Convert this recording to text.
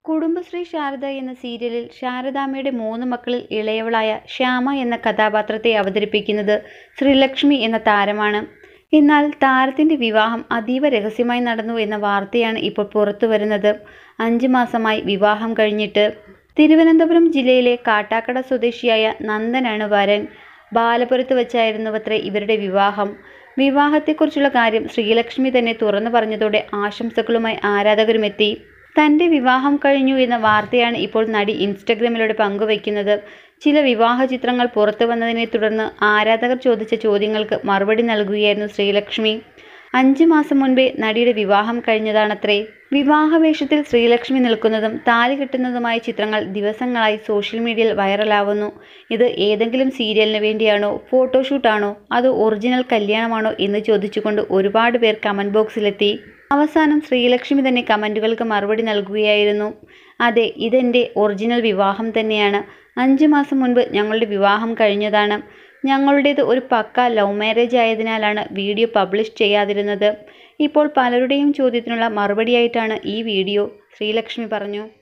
കുടുംബശ്രീ ശാരദ എന്ന സീരിയലിൽ ശാരദാമ്മയുടെ മൂന്ന് മക്കളിൽ ഇളയവളായ ശ്യാമ എന്ന കഥാപാത്രത്തെ അവതരിപ്പിക്കുന്നത് ശ്രീലക്ഷ്മി എന്ന താരമാണ് എന്നാൽ താരത്തിൻ്റെ വിവാഹം അതീവ രഹസ്യമായി നടന്നു എന്ന വാർത്തയാണ് ഇപ്പോൾ പുറത്തു വരുന്നത് അഞ്ച് മാസമായി വിവാഹം കഴിഞ്ഞിട്ട് തിരുവനന്തപുരം ജില്ലയിലെ കാട്ടാക്കട സ്വദേശിയായ നന്ദനാണ് വരൻ ബാലപുരത്ത് വച്ചായിരുന്നുവത്രേ ഇവരുടെ വിവാഹം വിവാഹത്തെക്കുറിച്ചുള്ള കാര്യം ശ്രീലക്ഷ്മി തന്നെ തുറന്നു പറഞ്ഞതോടെ ആശംസകളുമായി ആരാധകരുമെത്തി തൻ്റെ വിവാഹം കഴിഞ്ഞു എന്ന വാർത്തയാണ് ഇപ്പോൾ നടി ഇൻസ്റ്റഗ്രാമിലൂടെ പങ്കുവയ്ക്കുന്നത് ചില വിവാഹ ചിത്രങ്ങൾ പുറത്തു വന്നതിനെ തുടർന്ന് ആരാധകർ ചോദിച്ച ചോദ്യങ്ങൾക്ക് മറുപടി നൽകുകയായിരുന്നു ശ്രീലക്ഷ്മി അഞ്ച് മാസം മുൻപേ നടിയുടെ വിവാഹം കഴിഞ്ഞതാണത്രേ വിവാഹവേഷത്തിൽ ശ്രീലക്ഷ്മി നിൽക്കുന്നതും താലി കെട്ടുന്നതുമായ ചിത്രങ്ങൾ ദിവസങ്ങളായി സോഷ്യൽ മീഡിയയിൽ വൈറലാവുന്നു ഇത് ഏതെങ്കിലും സീരിയലിന് വേണ്ടിയാണോ ഫോട്ടോഷൂട്ടാണോ അതോ ഒറിജിനൽ കല്യാണമാണോ എന്ന് ചോദിച്ചുകൊണ്ട് ഒരുപാട് പേർ കമൻറ്റ് ബോക്സിലെത്തി അവസാനം ശ്രീലക്ഷ്മി തന്നെ കമൻറ്റുകൾക്ക് മറുപടി നൽകുകയായിരുന്നു അതെ ഇതെൻ്റെ ഒറിജിനൽ വിവാഹം തന്നെയാണ് അഞ്ച് മാസം മുൻപ് ഞങ്ങളുടെ വിവാഹം കഴിഞ്ഞതാണ് ഞങ്ങളുടേത് ഒരു പക്ക ലവ് മാരേജ് ആയതിനാലാണ് വീഡിയോ പബ്ലിഷ് ചെയ്യാതിരുന്നത് ഇപ്പോൾ പലരുടെയും ചോദ്യത്തിനുള്ള മറുപടിയായിട്ടാണ് ഈ വീഡിയോ ശ്രീലക്ഷ്മി പറഞ്ഞു